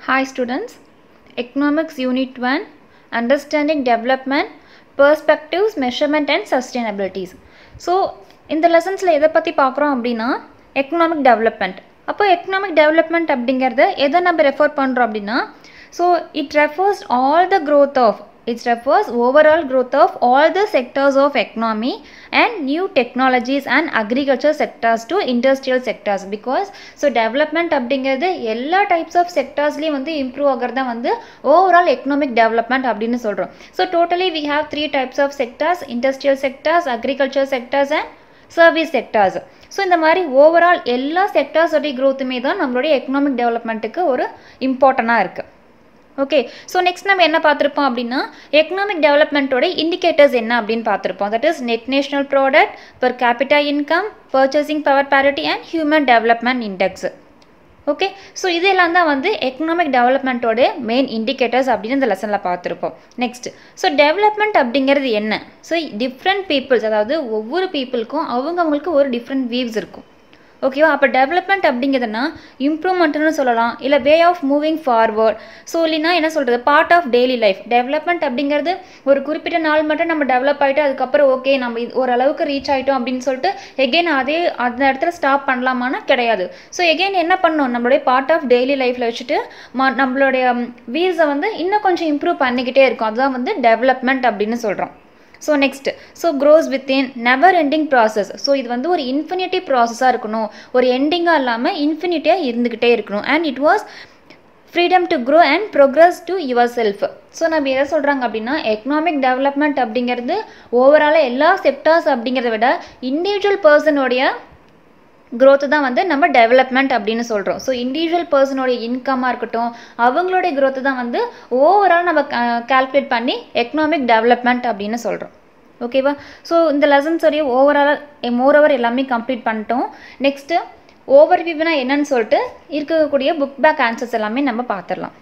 Hi students, Economics Unit 1, Understanding Development, Perspectives, Measurement and Sustainabilities. So இந்த லெசன்ஸில் எதை பற்றி பார்க்குறோம் அப்படின்னா எக்கனாமிக் டெவலப்மெண்ட் அப்போ எக்கனாமிக் டெவலப்மெண்ட் அப்படிங்கிறத எதை நம்ம ரெஃபர் பண்ணுறோம் அப்படின்னா so it refers all the growth of its refers overall growth of all the sectors of economy and new technologies and agriculture sectors to industrial sectors because so development அப்படிங்கிறது எல்லா types of செக்டர்ஸ்லேயும் வந்து improve ஆகிறது தான் வந்து overall economic development அப்படின்னு சொல்கிறோம் so totally we have three types of sectors industrial sectors agriculture sectors and service sectors so இந்த மாதிரி ஓவரால் எல்லா செக்டர்ஸோடைய க்ரோத்துமே தான் நம்மளுடைய எக்கனாமிக் டெவலப்மெண்ட்டுக்கு ஒரு இம்பார்ட்டண்ட்டாக இருக்குது ஓகே ஸோ நெக்ஸ்ட் நம்ம என்ன பார்த்துருப்போம் அப்படின்னா எக்கனாமிக் டெவலப்மெண்ட்டோட இண்டிகேட்டர்ஸ் என்ன அப்படின்னு பார்த்துருப்போம் that is net national product per capita income purchasing power parity and human development index okay so இதெல்லாம் தான் வந்து எக்கனாமிக் டெவலப்மெண்ட்டோட மெயின் இண்டிகேட்டர்ஸ் அப்படின்னு இந்த லெசனில் பார்த்துருப்போம் நெக்ஸ்ட் ஸோ டெவலப்மெண்ட் அப்படிங்கிறது என்ன ஸோ டிஃப்ரெண்ட் பீப்புள்ஸ் அதாவது ஒவ்வொரு பீப்புளுக்கும் அவங்கவுங்களுக்கு ஒரு டிஃப்ரெண்ட் வியூஸ் இருக்கும் ஓகேவா அப்போ டெவலப்மெண்ட் அப்படிங்கிறதுனா இம்ப்ரூவ்மெண்ட்னு சொல்லலாம் இல்லை way of moving forward so இல்லைனா என்ன சொல்கிறது part of daily life development அப்படிங்கிறது ஒரு குறிப்பிட்ட நாள் மட்டும் நம்ம டெவலப் ஆகிட்டு அதுக்கப்புறம் ஓகே நம்ம இது ஓரளவுக்கு ரீச் ஆகிட்டோம் அப்படின்னு சொல்லிட்டு எகெயின் அதே அந்த இடத்துல ஸ்டாப் பண்ணலாமான்னா கிடையாது ஸோ எகெயின் என்ன பண்ணணும் நம்மளுடைய பார்ட் ஆஃப் டெய்லி லைஃப்பில் வச்சுட்டு மா நம்மளுடைய வீல்ஸை வந்து இன்னும் கொஞ்சம் இம்ப்ரூவ் பண்ணிக்கிட்டே இருக்கும் அதுதான் வந்து டெவலப்மெண்ட் அப்படின்னு சொல்கிறோம் so next so grows within never ending process so இது வந்து ஒரு இன்ஃபினிட்டி ப்ராசஸாக இருக்கணும் ஒரு எண்டிங்காக இல்லாமல் இன்ஃபினிட்டியாக இருந்துக்கிட்டே இருக்கணும் and it was freedom to grow and progress to yourself so நம்ம எதை சொல்கிறாங்க அப்படின்னா எக்கனாமிக் டெவலப்மெண்ட் அப்படிங்கிறது ஓவராலாக எல்லா செக்டார்ஸ் அப்படிங்கிறத விட இண்டிவிஜுவல் பர்சனுடைய க்ரோத்து தான் வந்து நம்ம டெவலப்மெண்ட் அப்படின்னு சொல்கிறோம் ஸோ இண்டிவிஜுவல் பர்சனோடைய இன்கமாக இருக்கட்டும் அவங்களுடைய க்ரோத்து தான் வந்து ஓவரால் நம்ம கால்குலேட் பண்ணி எக்கனாமிக் டெவலப்மெண்ட் அப்படின்னு சொல்கிறோம் ஓகேவா ஸோ இந்த லெசன்ஸோடைய ஓவராலாக மோரோவர் எல்லாமே கம்ப்ளீட் பண்ணிட்டோம் நெக்ஸ்ட்டு ஓவர் வியூனா என்னன்னு சொல்லிட்டு இருக்கக்கூடிய புக் பேக் ஆன்சர்ஸ் எல்லாமே நம்ம பார்த்துடலாம்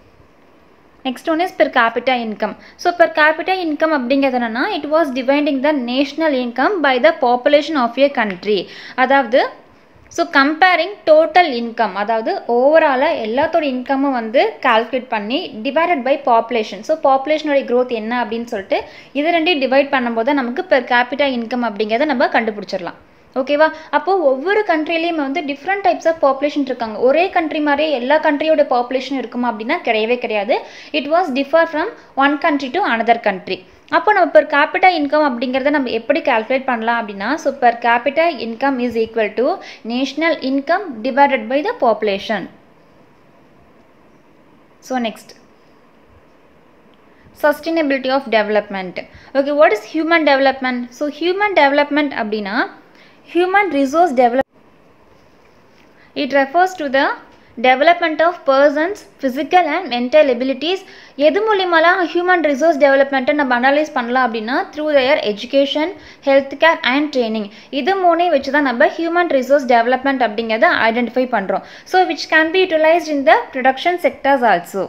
next one is per capita income so per capita income அப்படிங்கிறது என்னென்னா it was dividing the national income by the population of a country அதாவது ஸோ கம்பேரிங் டோட்டல் இன்கம் அதாவது ஓவராலாக எல்லாத்தோட இன்கமும் வந்து கால்குலேட் பண்ணி டிவைடட் பை பாப்புலேஷன் ஸோ பாப்புலேஷனோட க்ரோத் என்ன அப்படின்னு சொல்லிட்டு இது ரெண்டையும் டிவைட் பண்ணும்போது நமக்கு பெர் கேபிட்டா இன்கம் அப்படிங்கிறத நம்ம கண்டுபிடிச்சிடலாம் ஓகேவா அப்போது ஒவ்வொரு கண்ட்ரிலையும் வந்து டிஃப்ரெண்ட் டைப்ஸ் ஆஃப் பாப்புலேஷன் இருக்காங்க ஒரே கண்ட்ரி மாதிரியே எல்லா கண்ட்ரியோட பாப்புலேஷன் இருக்குமா அப்படின்னா கிடையவே கிடையாது it was differ from one country to another country அப்போ நம்ம பெர் கேபிட்டா இன்கம் அப்படிங்கிறத நம்ம எப்படி கால்குலேட் பண்ணலாம் அப்படின்னா so per capita income is equal to national income divided by the population so next sustainability of development okay what is human development so human development அப்படின்னா human resource develop it refers to the development of persons physical and mental abilities எது மூலியமாலாம் human resource டெவலப்மெண்ட்டை நம்ம analyse பண்ணலாம் அப்படின்னா through their education health care and training இது மூணே வச்சு தான் நம்ம ஹியூமன் ரிசோர்ஸ் டெவலப்மெண்ட் அப்படிங்கிறத ஐடென்டிஃபை பண்ணுறோம் so which can be utilised in the production sectors also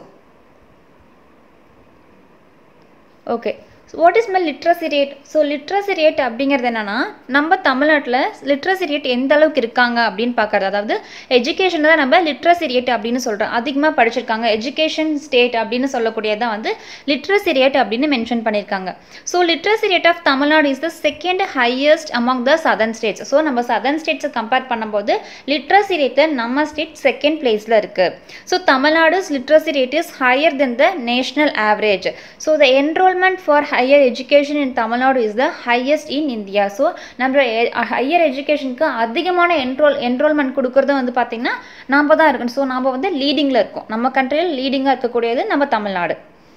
okay what is my literacy rate so literacy rate அப்படிங்கிறது என்னென்னா நம்ம தமிழ்நாட்டில் லிட்ரஸி ரேட் எந்த அளவுக்கு இருக்காங்க அப்படின்னு பார்க்குறது அதாவது எஜுகேஷன் தான் நம்ம லிட்ரஸி ரேட் அப்படின்னு சொல்கிறோம் அதிகமாக படிச்சிருக்காங்க எஜுகேஷன் ஸ்டேட் அப்படின்னு சொல்லக்கூடியதான் வந்து லிட்ரஸி ரேட் அப்படின்னு மென்ஷன் பண்ணியிருக்காங்க so literacy rate of Tamil Nadu is the second highest among the southern states so நம்ம சதர்ன் ஸ்டேட்ஸை கம்பேர் பண்ணும்போது லிட்ரஸி ரேட்டில் நம்ம ஸ்டேட் செகண்ட் பிளேஸில் இருக்குது so Tamil Nadu's literacy rate is higher than the national average so the enrolment for higher education in Tamil Nadu is the highest in India so நம்ம higher எஜுகேஷனுக்கு அதிகமான என்ரோல் என்ரோல்மெண்ட் கொடுக்குறது வந்து பார்த்திங்கன்னா நாம் தான் இருக்கணும் ஸோ நாம் வந்து லீடிங்கில் இருக்கோம் நம்ம கண்ட்ரியில் லீடிங்காக இருக்கக்கூடியது நம்ம Tamil Nadu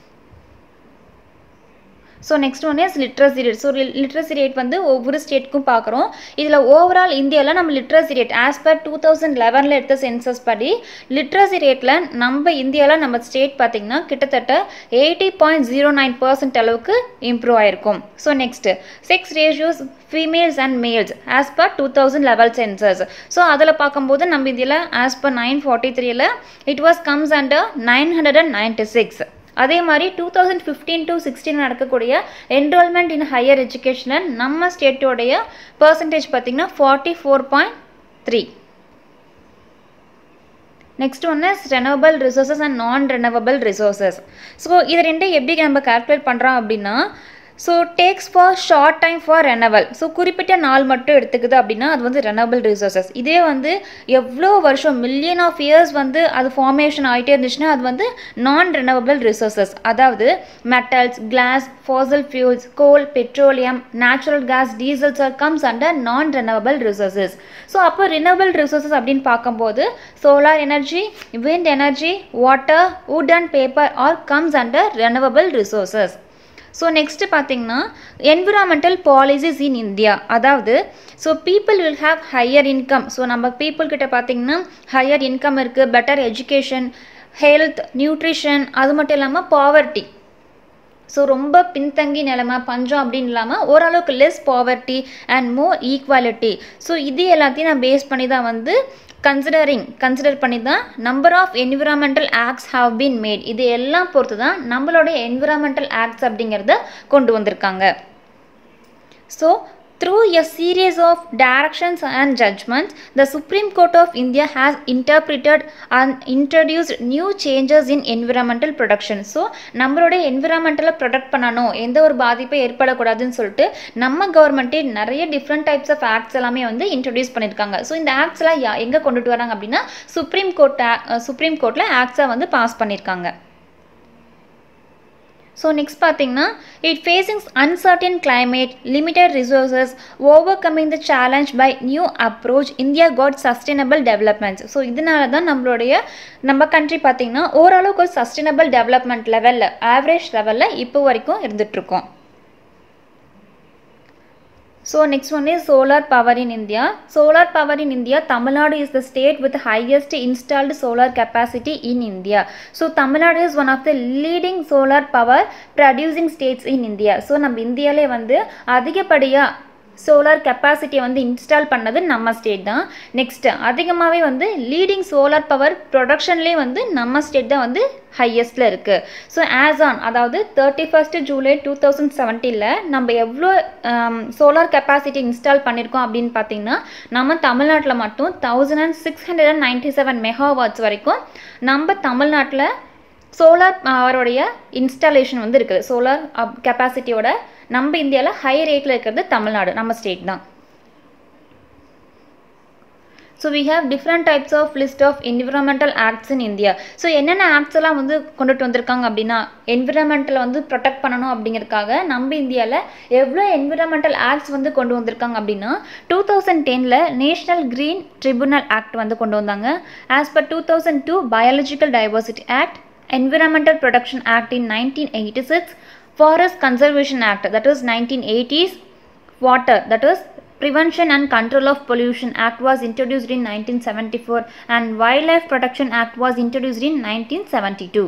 so next one is literacy rate so literacy rate வந்து ஒவ்வொரு ஸ்டேட்டுக்கும் பார்க்குறோம் இதில் ஓவரால் இந்தியாவில் நம்ம literacy rate as per two thousand லெவனில் எடுத்த சென்சஸ் படி லிட்ரஸி ரேட்டில் நம்ம இந்தியாவில் நம்ம ஸ்டேட் பார்த்திங்கன்னா கிட்டத்தட்ட eighty point zero nine percent அளவுக்கு இம்ப்ரூவ் ஆயிருக்கும் so next sex ratios females and males as per two thousand eleven census so அதில் பார்க்கும்போது நம்ம இதில் ஆஸ் பர் நைன் ஃபார்ட்டி த்ரீல it was comes under nine hundred and ninety six அதே மாதிரி two thousand fifteen to sixteen நடக்கக்கூடிய enrolment in higher எஜுகேஷனில் நம்ம ஸ்டேட்டோடைய பர்சன்டேஜ் பார்த்திங்கன்னா forty four point three next ஒன்று ரெனவபிள் ரிசோர்ஸஸ் அண்ட் நான் ரெனவபிள் ரிசோர்ஸஸ் ஸோ இது ரெண்டையும் எப்படி நம்ம கால்குலேட் பண்ணுறோம் அப்படின்னா so takes for short time for renewal so குறிப்பிட்ட நாள் மட்டும் எடுத்துக்குது அப்படின்னா அது வந்து ரெனவபிள் ரிசோர்ஸஸ் இதே வந்து எவ்வளோ வருஷம் மில்லியன் ஆஃப் இயர்ஸ் வந்து அது ஃபார்மேஷன் ஆகிட்டே இருந்துச்சுன்னா அது வந்து நான் ரெனவபிள் ரிசோர்ஸஸ் அதாவது metals glass fossil fuels coal petroleum natural gas diesels are comes under non renewable resources so அப்போ ரினவபிள் ரிசோர்ஸஸ் அப்படின்னு பார்க்கும்போது solar energy wind energy water wood and paper are comes under renewable resources so next பார்த்தீங்கன்னா environmental policies in India அதாவது so people will have higher income so நம்ம people கிட்ட பார்த்தீங்கன்னா higher income இருக்குது better education health nutrition அது மட்டும் இல்லாமல் poverty so ரொம்ப பின்தங்கி நிலைமை பஞ்சம் அப்படின்னு இல்லாமல் ஓரளவுக்கு less poverty and more equality so இது எல்லாத்தையும் நான் பேஸ் பண்ணி தான் வந்து கன்சிடரிங் கன்சிடர் பண்ணி தான் number of environmental acts have been made இது எல்லாம் பொறுத்து தான் நம்மளுடைய என்விரான்மெண்டல் ஆக்ட்ஸ் அப்படிங்கிறத கொண்டு வந்திருக்காங்க so Through a series of directions and judgments, the Supreme Court of India has interpreted and introduced new changes in environmental protection. So நம்மளுடைய என்விரான்மெண்டலை ப்ரொடெக்ட் பண்ணணும் எந்த ஒரு பாதிப்பும் ஏற்படக்கூடாதுன்னு சொல்லிட்டு நம்ம கவர்மெண்ட்டே நிறைய டிஃப்ரெண்ட் டைப்ஸ் ஆஃப் ஆக்ட்ஸ் எல்லாமே வந்து இன்ட்ரடியூஸ் பண்ணியிருக்காங்க ஸோ இந்த ஆக்ட்ஸ் எல்லாம் யா- எங்கே கொண்டுட்டு வராங்க அப்படின்னா சுப்ரீம் கோர்ட் சுப்ரீம் கோர்ட்டில் ஆக்ட்ஸை வந்து பாஸ் பண்ணியிருக்காங்க ஸோ நெக்ஸ்ட் பார்த்தீங்கன்னா it facings uncertain climate limited resources overcoming the challenge by new approach India got sustainable developments so இதனால தான் நம்மளுடைய நம்ம கண்ட்ரி பார்த்தீங்கன்னா ஓரளவுக்கு ஒரு சஸ்டைனபிள் டெவலப்மெண்ட் லெவலில் ஆவரேஜ் லெவலில் இப்போ வரைக்கும் இருந்துகிட்ருக்கோம் So next one is solar power in India. Solar power in India, Tamil Nadu is the state with the highest installed solar capacity in India. So Tamil Nadu is one of the leading solar power producing states in India. So நம்ம இந்தியாவிலே வந்து அதிகப்படியாக solar கெப்பாசிட்டியை வந்து install பண்ணது நம்ம state தான் next அதிகமாகவே வந்து லீடிங் சோலார் பவர் ப்ரொடக்ஷன்லேயே வந்து நம்ம ஸ்டேட் தான் வந்து ஹையஸ்ட்டில் இருக்குது ஸோ ஆஸ் ஆன் அதாவது thirty first July two thousand செவன்டீனில் நம்ம எவ்வளோ சோலார் கெப்பாசிட்டி இன்ஸ்டால் பண்ணியிருக்கோம் அப்படின்னு பார்த்தீங்கன்னா நம்ம தமிழ்நாட்டில் மட்டும் thousand and six hundred and ninety seven megawatts வரைக்கும் நம்ம தமிழ்நாட்டில் சோலார் பவருடைய இன்ஸ்டாலேஷன் வந்து இருக்குது சோலார் கெப்பாசிட்டியோட நம்ம இந்தியாவில் ஹை ரேட்டில் இருக்கிறது தமிழ்நாடு நம்ம ஸ்டேட் தான் so we have different types of list of environmental acts in India so என்னென்ன ஆக்ட்ஸ் எல்லாம் வந்து கொண்டுட்டு வந்திருக்காங்க அப்படின்னா என்விரான்மெண்டலை வந்து ப்ரொடெக்ட் பண்ணணும் அப்படிங்கிறதுக்காக நம்ம இந்தியாவில் எவ்வளோ என்விரான்மெண்டல் ஆக்ட்ஸ் வந்து கொண்டு வந்திருக்காங்க அப்படின்னா டூ தௌசண்ட் டெனில் நேஷனல் க்ரீன் ட்ரிபுனல் ஆக்ட் வந்து கொண்டு வந்தாங்க as per two thousand two biological diversity act Environmental Protection Act in 1986, Forest Conservation Act that is 1980s, Water that is Prevention and Control of Pollution Act was introduced in 1974 and Wildlife Protection Act was introduced in 1972.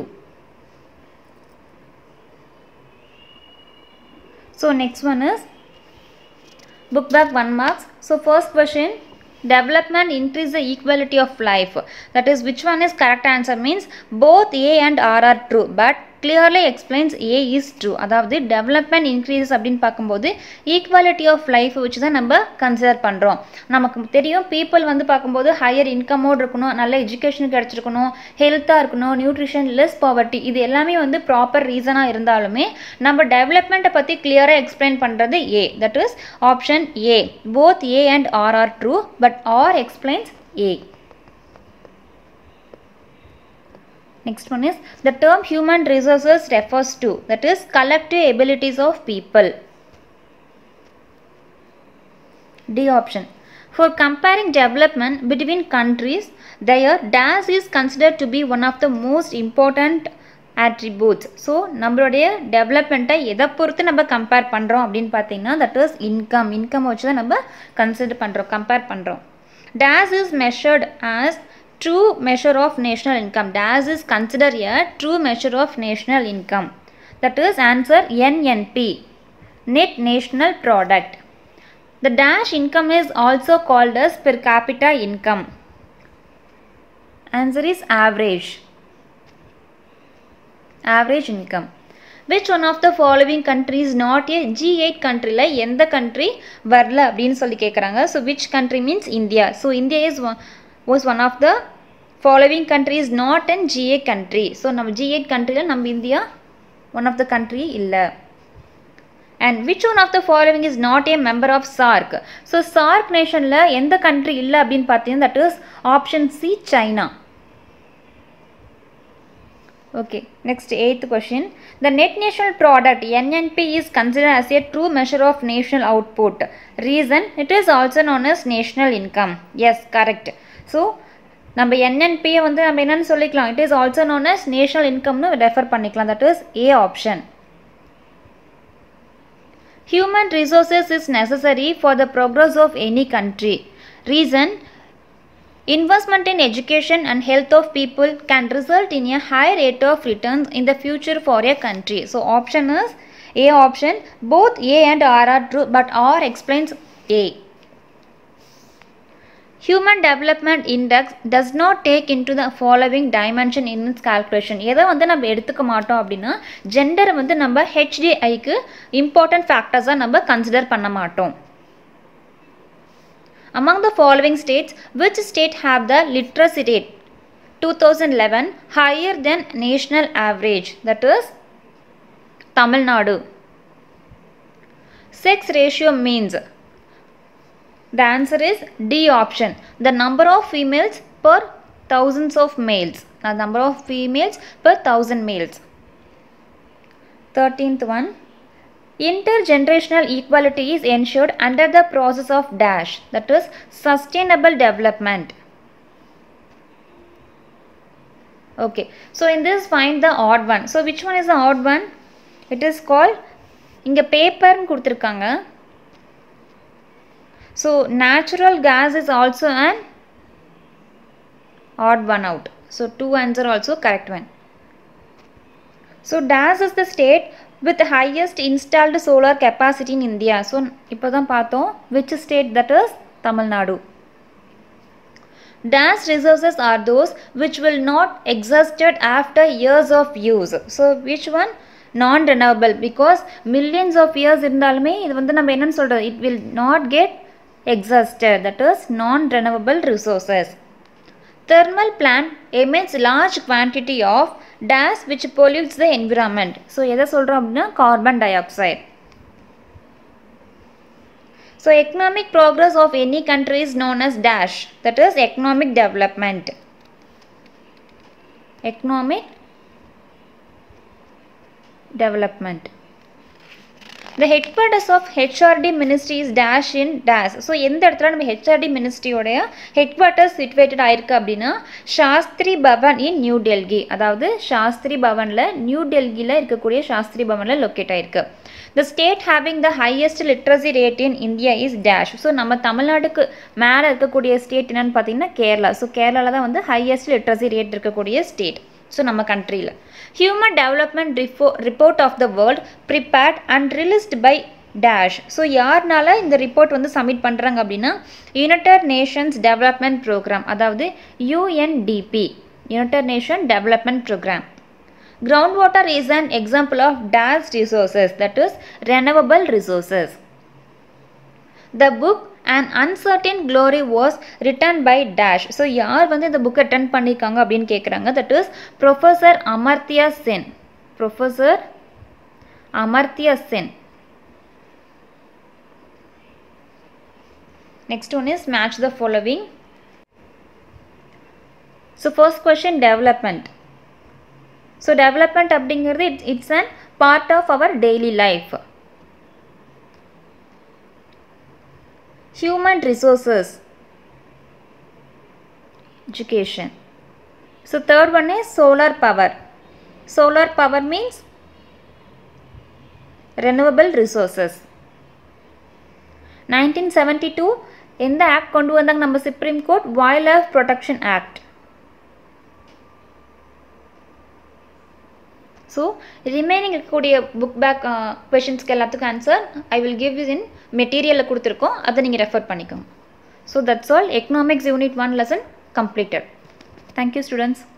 So next one is book back one marks. So first question development increase the equality of life that is which one is correct answer means both a and r are true but clearly explains a is true அதாவது development increases அப்படின்னு பார்க்கும்போது equality of life வச்சு தான் நம்ம consider பண்ணுறோம் நமக்கு தெரியும் people வந்து பார்க்கும்போது ஹையர் இன்கமோடு இருக்கணும் நல்ல எஜுகேஷன் கிடச்சிருக்கணும் ஹெல்த்தாக இருக்கணும் நியூட்ரிஷன் லெஸ் பாவர்ட்டி இது எல்லாமே வந்து ப்ராப்பர் ரீசனாக இருந்தாலுமே நம்ம டெவலப்மெண்ட்டை பற்றி கிளியராக எக்ஸ்பிளைன் பண்ணுறது A that is option A both A and R are true but R explains A Next one is the term human resources refers to that is collective abilities of people. D option. For comparing development between countries, their dash is considered to be one of the most important attributes. So நம்மளுடைய டெவலப்மெண்ட்டை எதை பொறுத்து நம்ம compare பண்ணுறோம் அப்படின்னு பார்த்தீங்கன்னா that is income income வச்சு தான் நம்ம கன்சிடர் பண்ணுறோம் கம்பேர் பண்ணுறோம் dash is measured as true measure of national income dash is considered a true measure of national income that is answer nnp net national product the dash income is also called as per capita income answer is average average income which one of the following country is not a G8 countryல எந்த country வரல அப்படின்னு சொல்லி கேட்குறாங்க so which country means India so India is one, was one of the following country is not and GA country so நம்ம GA கண்ட்ரியில் நம்ம India one of the country இல்லை and which one of the following is not a member of SAARC so SAARC நேஷனில் எந்த கண்ட்ரி இல்லை அப்படின்னு பார்த்தீங்கன்னா that is option C China Okay, next eighth question. The net national product NNP is considered as a true measure of national output. Reason, it is also known as national income. Yes, correct. So, நம்ம என்என்பியை வந்து நம்ம என்னன்னு சொல்லிக்கலாம் it is also known as national இன்கம்னு refer பண்ணிக்கலாம் that is A option human resources is necessary for the progress of any country reason Investment in education and health of people can result in a high rate of returns in the future for a country. So option is A option. Both A and R are true but R explains A. Human Development Index does not take into the following dimension in its calculation. எதை வந்து நம்ம எடுத்துக்க மாட்டோம் அப்படின்னா ஜெண்டரை வந்து நம்ம ஹெச்டிஐக்கு important ஃபேக்டர்ஸாக நம்ம consider பண்ண மாட்டோம் Among the following states, which state have the literacy rate 2011 higher than national average? That is Tamil Nadu. Sex ratio means the answer is D option. The number of females per thousands of males. The number of females per thousand males. 13th one. Intergenerational equality is ensured under the process of dash that is sustainable development. Okay, so in this find the odd one. So which one is the odd one? It is called இங்கே பேப்பர்னு கொடுத்துருக்காங்க so natural gas is also and odd one out. So two answer also correct one. So DAS is the state with the highest installed solar capacity in India. So இப்போ தான் பார்த்தோம் which state that is Tamil Nadu. DAS resources are those which will not exhausted after years of use. So which one? Non-renewable because millions of years இருந்தாலுமே இது வந்து நம்ம என்னன்னு சொல்கிறது it will not get exhausted that is non-renewable resources. Thermal plant emits large quantity of DAS which pollutes the environment. So எதை சொல்கிறோம் அப்படின்னா carbon dioxide so economic progress of any country is known as dash that is economic development economic development the headquarters of HRD ministry is dash in dash so எந்த இடத்துல நம்ம HRD மினிஸ்ட்ரியோடைய headquarters situated ஆயிருக்கு அப்படின்னா Shastri Bhavan in New Delhi அதாவது சாஸ்திரி பவனில் new டெல்லியில் இருக்கக்கூடிய சாஸ்திரி பவனில் லொக்கேட் ஆயிருக்கு the state having the highest literacy rate in India is dash so நம்ம தமிழ்நாட்டுக்கு மேலே இருக்கக்கூடிய ஸ்டேட் என்னன்னு பார்த்தீங்கன்னா கேரளா ஸோ கேரளாவில் தான் வந்து ஹையஸ்ட் லிட்ரஸி ரேட் இருக்கக்கூடிய ஸ்டேட் ஸோ நம்ம கண்ட்ரியில் human development repo report of the world prepared and released by dash so யாருனால இந்த ரிப்போர்ட் வந்து சப்மிட் பண்ணுறாங்க அப்படின்னா யுனைடெட் நேஷன்ஸ் டெவலப்மெண்ட் ப்ரோக்ராம் அதாவது UNDP United Nation Development Programme ground water is an example of dash resources that is renewable resources the book and uncertain glory was written by dash so யார் வந்து இந்த புக்கை written பண்ணியிருக்காங்க அப்படின்னு கேட்குறாங்க that is professor Amartya Sen professor Amartya Sen next one is match the following so first question development so development அப்படிங்கிறது it's it's and part of our daily life human resources education so third one is solar power solar power means renewable resources 1972 எந்த act கொண்டு வந்தாங்க நம்ம supreme court wildlife protection act so remaining இருக்கக்கூடிய book back கொஷின்ஸ்க்கு எல்லாத்துக்கும் answer I will give you in மெட்டீரியலில் கொடுத்துருக்கோம் அதை நீங்கள் ரெஃபர் பண்ணிக்கோங்க so that's all economics unit one lesson completed thank you students